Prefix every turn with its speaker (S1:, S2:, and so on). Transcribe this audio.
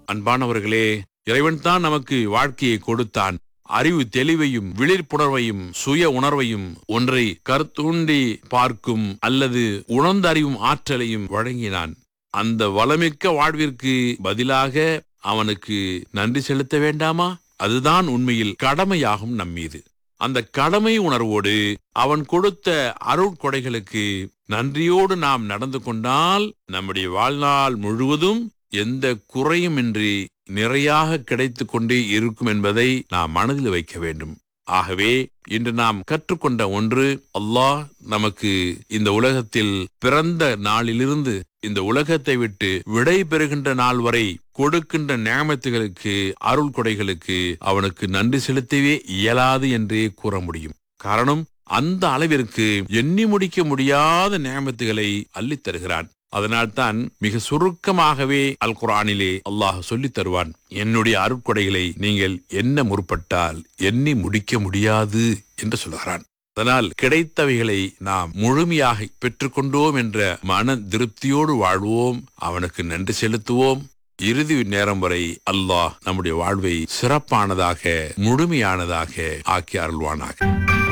S1: அன்பானவர்களே இறைவன் தான் நமக்கு வாழ்க்கையை கொடுத்தான் அறிவு தெளிவையும் விழிப்புணர்வையும் சுய உணர்வையும் ஒன்றை கருத்தூண்டி பார்க்கும் அல்லது உணர்ந்தறிவும் ஆற்றலையும் வழங்கினான் அந்த வளமிக்க வாழ்விற்கு பதிலாக அவனுக்கு நன்றி செலுத்த வேண்டாமா அதுதான் உண்மையில் கடமையாகும் நம்மீது அந்த கடமை உணர்வோடு அவன் கொடுத்த அருட்கொடைகளுக்கு நன்றியோடு நாம் நடந்து கொண்டால் நம்முடைய வாழ்நாள் முழுவதும் எந்த குறையுமின்றி நிறையாக கிடைத்துக் கொண்டே இருக்கும் என்பதை நாம் மனதில் வைக்க வேண்டும் ஆகவே இன்று நாம் கற்றுக்கொண்ட ஒன்று அல்லாஹ் நமக்கு இந்த உலகத்தில் பிறந்த நாளிலிருந்து இந்த உலகத்தை விட்டு விடை பெறுகின்ற நாள் வரை கொடுக்கின்ற நியமத்துகளுக்கு அருள் கொடைகளுக்கு அவனுக்கு நன்றி செலுத்தவே இயலாது என்றே கூற முடியும் காரணம் அந்த அளவிற்கு எண்ணி முடிக்க முடியாத நியமத்துகளை அள்ளித் தருகிறான் அதனால்தான் மிக சுருக்கமாகவே அல் குரானிலே அல்லாஹ் சொல்லித் தருவான் என்னுடைய அருட்கொடைகளை நீங்கள் என்ன முற்பட்டால் எண்ணி முடிக்க முடியாது என்று சொல்கிறான் அதனால் கிடைத்தவைகளை நாம் முழுமையாக பெற்றுக்கொண்டோம் என்ற மன திருப்தியோடு வாழ்வோம் அவனுக்கு நன்றி செலுத்துவோம் இறுதி நேரம் வரை அல்லாஹ் நம்முடைய வாழ்வை சிறப்பானதாக முழுமையானதாக ஆக்கி அருள்வானாக